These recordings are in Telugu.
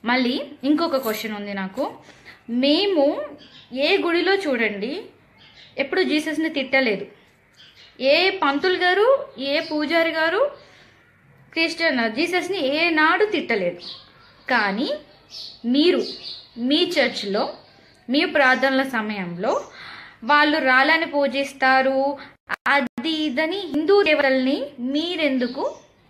మళ్ళీ ఇంకొక క్వశ్చన్ ఉంది నాకు మేము ఏ గుడిలో చూడండి ఎప్పుడు జీసస్ని తిట్టలేదు ఏ పంతులు గారు ఏ పూజారి గారు క్రిస్టియన్ జీసస్ని ఏనాడు తిట్టలేదు కానీ మీరు మీ చర్చ్లో మీ ప్రార్థనల సమయంలో వాళ్ళు రాళ్ళని పూజిస్తారు అది ఇదని హిందూ దేవతల్ని మీరెందుకు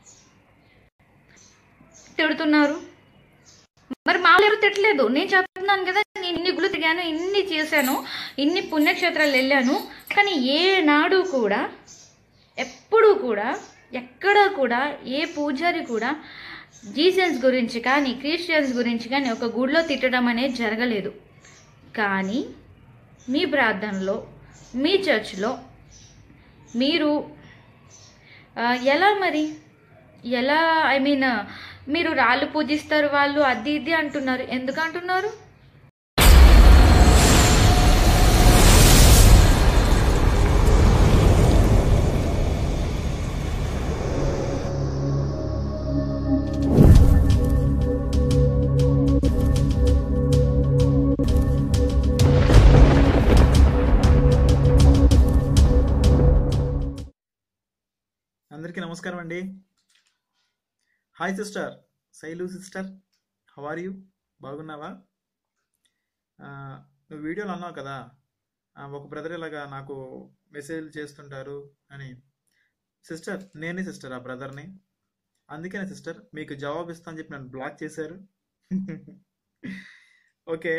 తిడుతున్నారు మరి మామూలు ఎవరు తిట్టలేదు నేను చెప్తున్నాను కదా నేను ఇన్ని గుళ్ళు తిరిగాను ఇన్ని చేశాను ఇన్ని పుణ్యక్షేత్రాలు వెళ్ళాను కానీ ఏనాడు కూడా ఎప్పుడూ కూడా ఎక్కడా కూడా ఏ పూజారి కూడా జీసస్ గురించి కానీ క్రిస్టియన్స్ గురించి కానీ ఒక గుడిలో తిట్టడం అనేది జరగలేదు కానీ మీ ప్రార్థనలో మీ చర్చ్లో మీరు ఆ, ఎలా మరి ఎలా ఐ మీన్ మీరు రాళ్ళు పూజిస్తారు వాళ్ళు అది ఇది అంటున్నారు ఎందుకు అంటున్నారు అందరికీ నమస్కారం అండి hi sister Shailu sister how are you బాగున్నావా ఆ, నువ్వు వీడియోలో అన్నావు కదా ఆ, ఒక బ్రదర్ ఇలాగా నాకు మెసేజ్ చేస్తుంటారు అని సిస్టర్ నేనే సిస్టర్ ఆ బ్రదర్ని అందుకనే సిస్టర్ మీకు జవాబు ఇస్తా అని చెప్పి నన్ను బ్లాక్ చేశారు ఓకే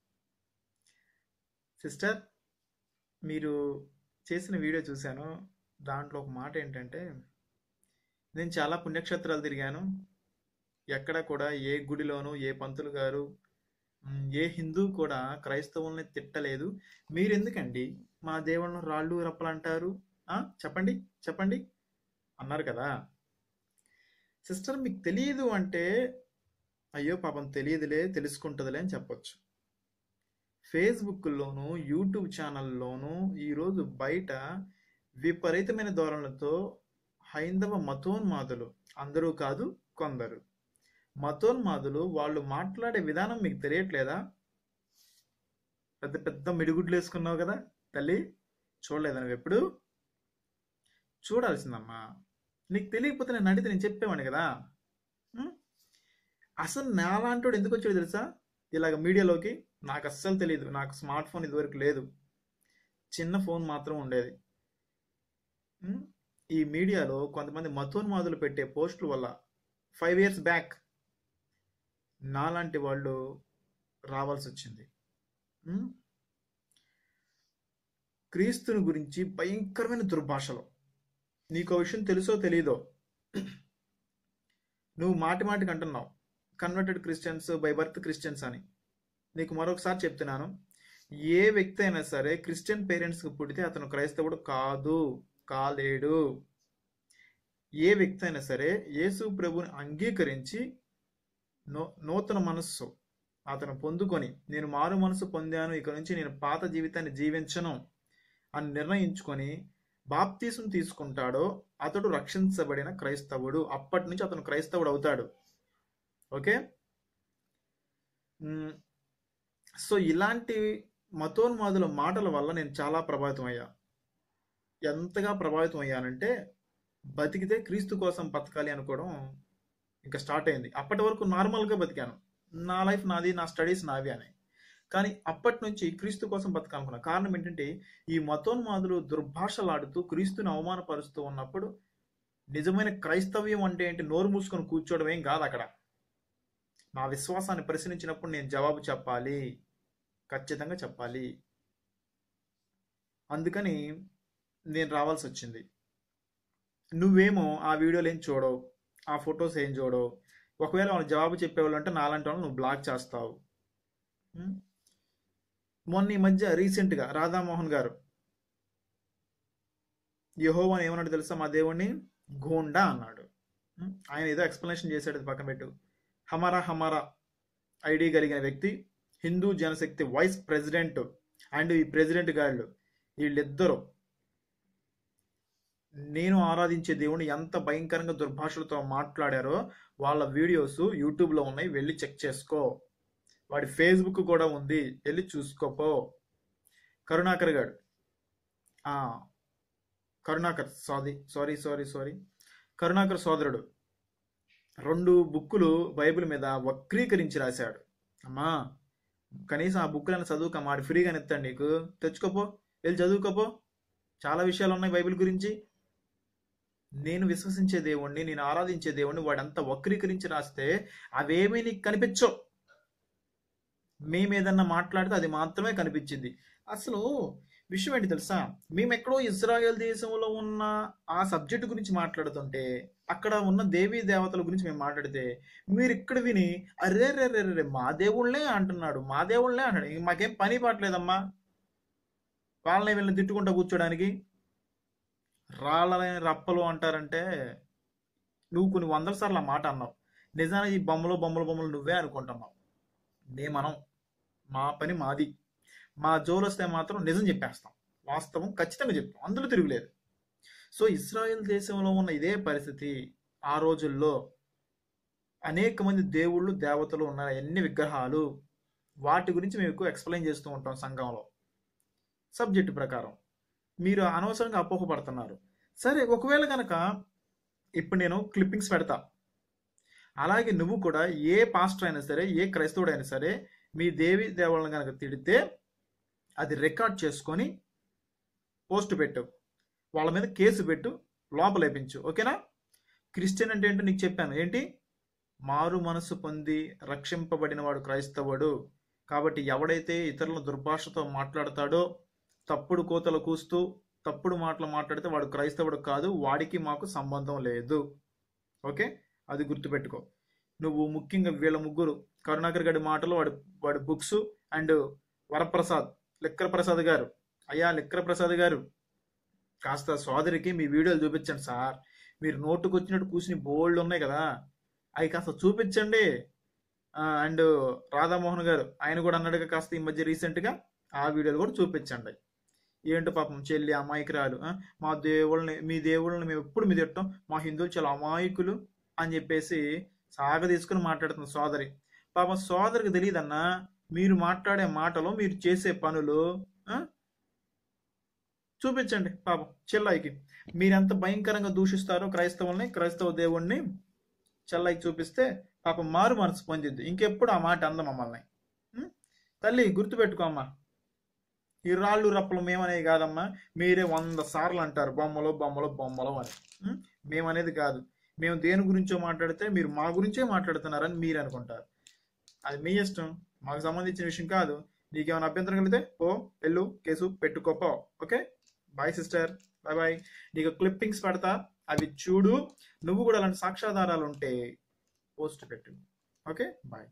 సిస్టర్ మీరు చేసిన వీడియో చూశాను దాంట్లో ఒక మాట ఏంటంటే నేను చాలా పుణ్యక్షేత్రాలు తిరిగాను ఎక్కడ కూడా ఏ గుడిలోనూ ఏ పంతులు గారు మ్, ఏ హిందూ కూడా క్రైస్తవుల్ని తిట్టలేదు మీరెందుకండి మా దేవుళ్ళను రాళ్ళు రప్పలు అంటారు ఆ, చెప్పండి చెప్పండి అన్నారు కదా సిస్టర్ మీకు తెలియదు అంటే అయ్యో పాపం తెలియదులే తెలుసుకుంటుందిలే అని చెప్పొచ్చు ఫేస్బుక్లోను యూట్యూబ్ ఛానల్లోనూ ఈరోజు బయట విపరీతమైన ధోరణులతో హైందవ మతోన్మాదులు అందరూ కాదు కొందరు మతోన్మాదులు వాళ్ళు మాట్లాడే విధానం మీకు తెలియట్లేదా పెద్ద పెద్ద మిడిగుడ్లు వేసుకున్నావు కదా తల్లి చూడలేదా నువ్వు ఎప్పుడు చూడాల్సిందమ్మా నీకు తెలియకపోతే నేను అడిగితే నేను చెప్పేవాడిని కదా ఉం? అసలు నాలాంటోడు ఎందుకు వచ్చాడు తెలుసా ఇలాగ మీడియాలోకి నాకు అస్సలు తెలియదు నాకు స్మార్ట్ ఫోన్ ఇదివరకు లేదు చిన్న ఫోన్ మాత్రం ఉండేది ఉం? ఈ మీడియాలో కొంతమంది మతోన్మాదులు పెట్టే పోస్టుల వల్ల ఫైవ్ ఇయర్స్ బ్యాక్ నాలాంటి వాళ్ళు రావాల్సి వచ్చింది ఉం? క్రీస్తుని గురించి భయంకరమైన దుర్భాషలు నీకు విషయం తెలుసో తెలీదో నువ్వు మాటి మాటికి అంటున్నావు converted Christians by birth Christians అని నీకు మరొకసారి చెప్తున్నాను ఏ వ్యక్తి అయినా సరే క్రిస్టియన్ పేరెంట్స్కి పుడితే అతను క్రైస్తవుడు కాదు కాలేడు ఏ వ్యక్తి అయినా సరే యేసు ప్రభుని అంగీకరించి నూ నూతన మనస్సు అతను పొందుకొని నేను మారు మనసు పొందాను ఇక నుంచి నేను పాత జీవితాన్ని జీవించను అని నిర్ణయించుకొని బాప్తీసం తీసుకుంటాడో అతడు రక్షించబడిన క్రైస్తవుడు అప్పటి నుంచి అతను క్రైస్తవుడు అవుతాడు ఓకే మ్, సో ఇలాంటి మతోన్మాదుల మాటల వల్ల నేను చాలా ప్రభావితం అయ్యా ఎంతగా ప్రభావితం అయ్యానంటే బతికితే క్రీస్తు కోసం బతకాలి అనుకోవడం ఇంకా స్టార్ట్ అయింది అప్పటి వరకు నార్మల్గా బతికాను నా లైఫ్ నాది నా స్టడీస్ నావి అని కానీ అప్పటి నుంచి క్రీస్తు కోసం బతకాలనుకున్నా కారణం ఏంటంటే ఈ మతోన్మాదులు దుర్భాషలాడుతూ క్రీస్తుని అవమానపరుస్తూ ఉన్నప్పుడు నిజమైన క్రైస్తవ్యం అంటే ఏంటి నోరు మూసుకొని కూర్చోవడం ఏం కాదు అక్కడ నా విశ్వాసాన్ని పరిశీలించినప్పుడు నేను జవాబు చెప్పాలి ఖచ్చితంగా చెప్పాలి అందుకని నేను రావాల్సి వచ్చింది నువ్వేమో ఆ వీడియోలు ఏం చూడవు ఆ ఫొటోస్ ఏం చూడవు ఒకవేళ వాళ్ళు జవాబు చెప్పేవాళ్ళు అంటే నాలాంటి వాళ్ళు నువ్వు బ్లాక్ చేస్తావు ఉం? మొన్న ఈ మధ్య రీసెంట్గా రాధామోహన్ గారు యహోవాని ఏమన్నాడు తెలుసా మా దేవుణ్ణి గోండా అన్నాడు ఉం? ఆయన ఏదో ఎక్స్ప్లెనేషన్ చేశాడు అది పక్కన పెట్టు హమారా హమారా ఐడి కలిగిన వ్యక్తి Hindu Janashakti vice president and ఈ ప్రెసిడెంట్ గాళ్ళు వీళ్ళిద్దరూ నేను ఆరాధించే దేవుని ఎంత భయంకరంగా దుర్భాషలతో మాట్లాడారో వాళ్ళ వీడియోస్ యూట్యూబ్లో ఉన్నాయి వెళ్ళి చెక్ చేసుకో వాడి ఫేస్బుక్ కూడా ఉంది వెళ్ళి చూసుకోపో కరుణాకర్ గారు ఆ, Karunakar sorry sorry sorry sorry Karunakar సోదరుడు రెండు బుక్కులు బైబిల్ మీద వక్రీకరించి రాశాడు అమ్మా కనీసం ఆ బుక్కులను చదువుక మాడి ఫ్రీగా ఇస్తాడు నీకు తెచ్చుకోపో వెళ్ళి చదువుకోపో చాలా విషయాలు ఉన్నాయి బైబిల్ గురించి నేను విశ్వసించే దేవుణ్ణి నేను ఆరాధించే దేవుణ్ణి వాడంతా వక్రీకరించి రాస్తే అవేమీ నీకు కనిపించవు మేమేదన్నా మాట్లాడితే అది మాత్రమే కనిపించింది అసలు విషయం ఏంటి తెలుసా మేము ఎక్కడో ఇజ్రాయెల్ దేశంలో ఉన్న ఆ సబ్జెక్ట్ గురించి మాట్లాడుతుంటే అక్కడ ఉన్న దేవీ దేవతల గురించి మేము మాట్లాడితే మీరు ఇక్కడ విని అరే రే రే రే మా దేవుళ్ళే అంటున్నాడు మా దేవుళ్ళే అంటాడు ఇంక మాకేం పని పాటలేదమ్మా వాళ్ళని వీళ్ళని తిట్టుకుంటా కూర్చోడానికి రాళ్ళని రప్పలు అంటారంటే నువ్వు కొన్ని వందల సార్లు ఆ మాట అన్నావు నిజానికి ఈ బొమ్మలు బొమ్మలు బొమ్మలు నువ్వే అనుకుంటున్నావు మేమనం మా పని మాది మా జోలు వస్తే మాత్రం నిజం చెప్పేస్తాం వాస్తవం ఖచ్చితంగా చెప్తాం అందులో తిరుగులేదు సో ఇస్రాయెల్ దేశంలో ఉన్న ఇదే పరిస్థితి ఆ రోజుల్లో అనేక మంది దేవుళ్ళు దేవతలు ఉన్నాయి ఎన్ని విగ్రహాలు వాటి గురించి మేము ఎక్కువ ఎక్స్ప్లెయిన్ చేస్తూ ఉంటాం సంఘంలో సబ్జెక్టు ప్రకారం మీరు అనవసరంగా అపోహపడుతున్నారు సరే ఒకవేళ కనుక ఇప్పుడు నేను క్లిప్పింగ్స్ పెడతా అలాగే నువ్వు కూడా ఏ పాస్టర్ అయినా సరే ఏ క్రైస్తవుడైనా సరే మీ దేవి దేవుళ్ళని కనుక తిడితే అది రికార్డ్ చేసుకొని పోస్ట్ పెట్టు వాళ్ళ మీద కేసు పెట్టు లోపలేపించు ఓకేనా క్రిస్టియన్ అంటే ఏంటో నీకు చెప్పాను ఏంటి మారు మనసు పొంది రక్షింపబడిన వాడు క్రైస్తవుడు కాబట్టి ఎవడైతే ఇతరుల దుర్భాషతో మాట్లాడతాడో తప్పుడు కోతలు కూస్తూ తప్పుడు మాటలు మాట్లాడితే వాడు క్రైస్తవుడు కాదు వాడికి మాకు సంబంధం లేదు ఓకే అది గుర్తుపెట్టుకో నువ్వు ముఖ్యంగా వీళ్ళ ముగ్గురు కరుణాకర్ గడి మాటలు వాడి వాడి బుక్స్ అండ్ వరప్రసాద్ లిక్కర ప్రసాద్ గారు అయ్యా లిక్కర ప్రసాద్ గారు కాస్త సోదరికి మీ వీడియోలు చూపించండి సార్ మీరు నోటుకు వచ్చినట్టు కూర్చుని బోల్డ్ ఉన్నాయి కదా అవి కాస్త చూపించండి అండ్ రాధామోహన్ గారు ఆయన కూడా అన్నాడుగా కాస్త ఈ మధ్య రీసెంట్గా ఆ వీడియోలు కూడా చూపించండి ఏంటో పాపం చెల్లి అమాయకురాలు ఆ, మా దేవుళ్ళని మీ దేవుళ్ళని మేము ఎప్పుడు మీ తిట్టం మా హిందువులు చాలా అమాయకులు అని చెప్పేసి సాగ తీసుకుని మాట్లాడుతున్న సోదరి పాపం సోదరికి తెలియదన్నా మీరు మాట్లాడే మాటలు మీరు చేసే పనులు ఆ? చూపించండి పాపం చెల్లాయికి మీరెంత భయంకరంగా దూషిస్తారో క్రైస్తవుల్ని క్రైస్తవ దేవుణ్ణి చెల్లాయికి చూపిస్తే పాపం మారు మనసు పొందిద్ది ఇంకెప్పుడు ఆ మాట అంద మమ్మల్ని ఉం? తల్లి గుర్తుపెట్టుకో అమ్మా ఈ రాళ్ళు రప్పలు మేమనేవి కాదమ్మా మీరే వంద సార్లు అంటారు బొమ్మలు బొమ్మలు బొమ్మలు అని ఉం? మేమనేది కాదు మేము దేని గురించో మాట్లాడితే మీరు మా గురించే మాట్లాడుతున్నారని మీరు అనుకుంటారు అది మీ ఇష్టం మాకు సంబంధించిన విషయం కాదు నీకేమైనా అభ్యంతరం కలిగితే ఓ వెళ్ళు కేసు పెట్టుకోపో okay bye sister bye bye నీకు క్లిప్పింగ్స్ పెడతా అవి చూడు నువ్వు కూడా అలాంటి సాక్ష్యాధారాలు ఉంటే పోస్ట్ పెట్టు ఓకే బాయ్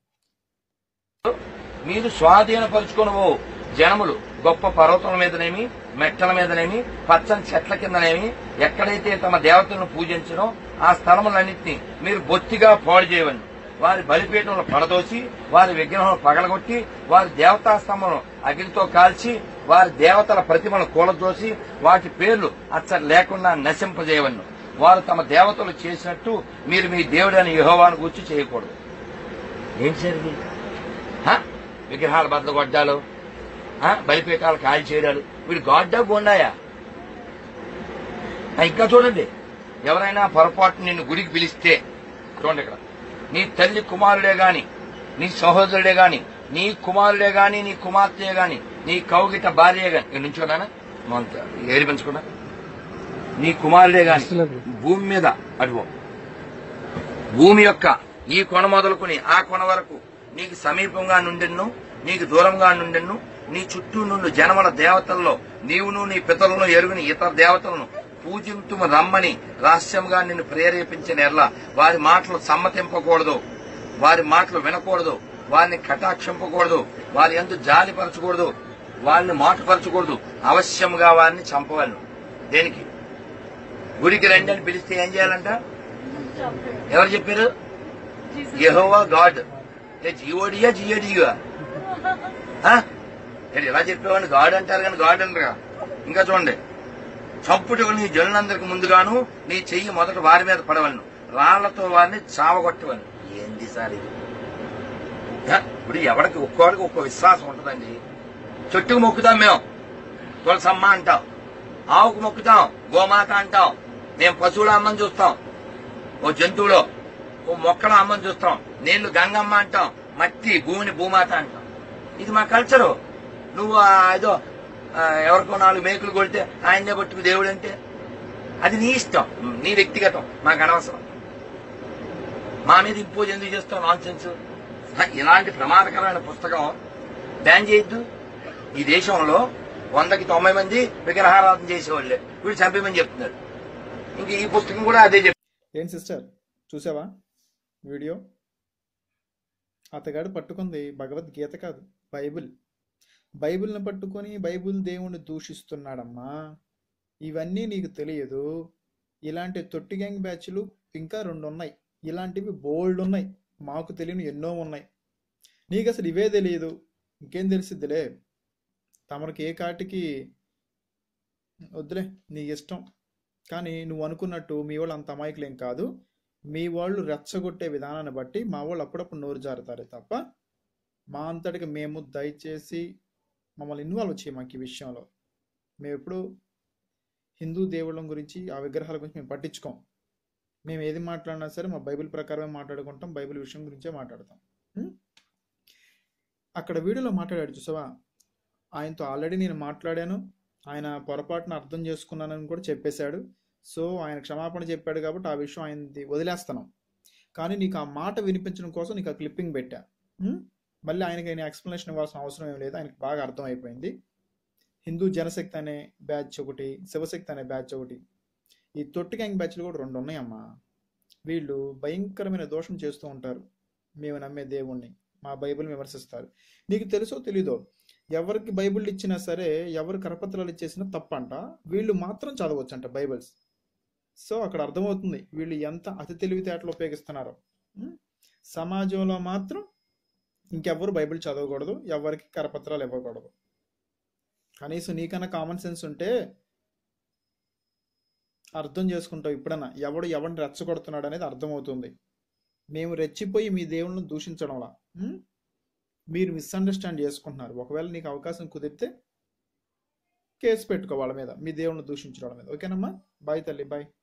మీరు స్వాధీనపరుచుకునవు జనములు గొప్ప పర్వతముల మీదనేమి మెట్టల మీదనేమి పచ్చని చెట్ల కిందనేమి ఎక్కడైతే తమ దేవతలను పూజించనో ఆ స్థలములన్నింటినీ మీరు బొత్తిగా పాడు చేయవని వారి బలిపీఠంలో పడదోసి వారి విగ్రహం పగలగొట్టి వారి దేవతా స్తంభం అగ్నితో కాల్చి వారి దేవతల ప్రతిమను కూలదోసి వాటి పేర్లు అచ్చ లేకుండా నశింపజేయవన్ను వారు తమ దేవతలు చేసినట్టు మీరు మీ దేవుడని యెహోవాను గూర్చి చేయకూడదు ఏంటి సార్ ఇది హ? విగ్రహాల బద్దలు కొట్టాలు హ? బలిపీఠాలు కాల్ చేయడాలు వీడు గాడ్డా గోండాయా ఆ, ఇంకా చూడండి ఎవరైనా పొరపాటు నిన్ను గుడికి పిలిస్తే చూడండి ఇక్కడ నీ తల్లి కుమారుడే గాని నీ సహోదరుడే గాని నీ కుమారుడే గాని నీ కుమార్తె గాని నీ కౌగిట భార్య గాని ఇక్కడ నుంచోనా ఏరి పెంచుకున్నా నీ కుమారుడే గాని భూమి మీద అడుగు భూమి యొక్క ఈ కొన మొదలుకుని ఆ కొన వరకు నీకు సమీపంగా నుండెన్ను నీకు దూరంగా నుండెన్ను నీ చుట్టూ నుండి జనముల దేవతల్లో నీవును నీ పితరులను ఎరుగుని ఇతర దేవతలను పూజింతుము రమ్మని రహస్యంగా నిన్ను ప్రేరేపించిన ఎర్ల వారి మాటలు సమ్మతింపకూడదు వారి మాటలు వినకూడదు వారిని కటాక్షింపకూడదు వారి ఎందు జాలిపరచకూడదు వారిని మాటపరచకూడదు అవశ్యంగా వారిని చంపవలను దేనికి గుడికి రండి అని పిలిస్తే ఏం చేయాలంట ఎవరు చెప్పారు యెహోవా గాడ్ జిఓడియా జియోడియా ఎలా చెప్పేవాడిని గాడ్ అంటారు కానీ గాడ్ అంటారు ఇంకా చూడండి చంపుటకు నీ జనులందరికి ముందుగాను నీ చెయ్యి మొదట వారి మీద పడవలను రాళ్లతో వారిని చావగొట్టవలను ఏంది సార్ ఇది హ? ఇప్పుడు ఎవరికి ఒక్కోడికి ఒక్కో విశ్వాసం ఉంటుందండి చెట్టుకు మొక్కుతాం మేము తులసమ్మ అంటాం ఆవుకు మొక్కుతాం గోమాత అంటాం మేము పశువుల అమ్మని చూస్తాం ఓ జంతువులో ఓ మొక్కల అమ్మని చూస్తాం నీళ్లు గంగమ్మ అంటాం మట్టి భూమిని భూమాత అంటాం ఇది మా కల్చరు నువ్వు ఆ ఏదో ఆ, ఎవరికో నాలుగు మేకులు కొడితే ఆయన్నే పట్టుకు దేవుడు అంటే అది నీ ఇష్టం నీ వ్యక్తిగతం మాకు అనవసరం మా మీద ఇంపోజ్ ఎందుకు చేస్తావు నాన్ సెన్స్ ఇలాంటి ప్రమాదకరమైన పుస్తకం బ్యాన్ చేయొద్దు ఈ దేశంలో వందకి తొంభై మంది విగ్రహారాధన చేసేవాళ్ళే వీడు చంపేమని చెప్తున్నారు ఇంక ఈ పుస్తకం కూడా అదే చెప్తుంది ఏంటి సిస్టర్ చూసావా వీడియో అతగాడు పట్టుకుంది భగవద్గీత కాదు బైబిల్ బైబిల్ని పట్టుకొని బైబిల్ దేవుణ్ణి దూషిస్తున్నాడమ్మా ఇవన్నీ నీకు తెలియదు ఇలాంటి తొట్టి గ్యాంగ్ బ్యాచ్లు ఇంకా రెండు ఉన్నాయి ఇలాంటివి బోల్డ్ ఉన్నాయి మాకు తెలియని ఎన్నో ఉన్నాయి నీకు అసలు ఇవే తెలియదు ఇంకేం తెలిసిద్దిలే తమరికి ఏ కాటికి వద్దులే నీ ఇష్టం కానీ నువ్వు అనుకున్నట్టు మీ వాళ్ళు అంత అమాయకులేం కాదు మీ వాళ్ళు రెచ్చగొట్టే విధానాన్ని బట్టి మా వాళ్ళు అప్పుడప్పుడు నోరు జారుతారు తప్ప మా అంతటికి మేము దయచేసి మమ్మల్ని ఇన్వాల్వ్ చేయ మాకు ఈ విషయంలో మేము ఎప్పుడు హిందూ దేవుళ్ళం గురించి ఆ విగ్రహాల గురించి మేము పట్టించుకోం మేము ఏది మాట్లాడినా సరే మా బైబిల్ ప్రకారమే మాట్లాడుకుంటాం బైబిల్ విషయం గురించే మాట్లాడతాం ఉం? అక్కడ వీడియోలో మాట్లాడాడు చూసావా ఆయనతో ఆల్రెడీ నేను మాట్లాడాను ఆయన పొరపాటున అర్థం చేసుకున్నానని కూడా చెప్పేశాడు సో ఆయన క్షమాపణ చెప్పాడు కాబట్టి ఆ విషయం ఆయనది వదిలేస్తున్నాం కానీ నీకు ఆ మాట వినిపించడం కోసం నీకు ఆ క్లిప్పింగ్ పెట్టా ఉం? మళ్ళీ ఆయనకి ఆయన ఎక్స్ప్లెనేషన్ ఇవ్వాల్సిన అవసరం ఏం లేదు ఆయనకి బాగా అర్థమైపోయింది హిందూ జనశక్తి అనే బ్యాచ్ ఒకటి శివశక్తి అనే బ్యాచ్ ఒకటి ఈ తొట్టి గ్యాంగ్ బ్యాచ్లు కూడా రెండు ఉన్నాయమ్మా వీళ్ళు భయంకరమైన దోషం చేస్తూ ఉంటారు మేము నమ్మే దేవుణ్ణి మా బైబిల్ విమర్శిస్తారు నీకు తెలుసో తెలీదో ఎవరికి బైబిల్ ఇచ్చినా సరే ఎవరు కరపత్రాలు ఇచ్చేసినా తప్పంట వీళ్ళు మాత్రం చదవచ్చంట బైబిల్స్ సో అక్కడ అర్థమవుతుంది వీళ్ళు ఎంత అతి తెలివితేటలు ఉపయోగిస్తున్నారో ఉం? సమాజంలో మాత్రం ఇంకెవ్వరు బైబిల్ చదవకూడదు ఎవరికి కరపత్రాలు ఇవ్వకూడదు కనీసం నీకన్నా కామన్ సెన్స్ ఉంటే అర్థం చేసుకుంటావు ఇప్పుడన్నా ఎవడు ఎవరిని రెచ్చగొడుతున్నాడు అనేది అర్థమవుతుంది మేము రెచ్చిపోయి మీ దేవుళ్ళని దూషించడంలా ఉం? మీరు మిస్అండర్స్టాండ్ చేసుకుంటున్నారు ఒకవేళ నీకు అవకాశం కుదిరితే కేసు పెట్టుకో వాళ్ళ మీద మీ దేవుళ్ళని దూషించడం మీద ఓకేనమ్మా బాయ్ తల్లి బాయ్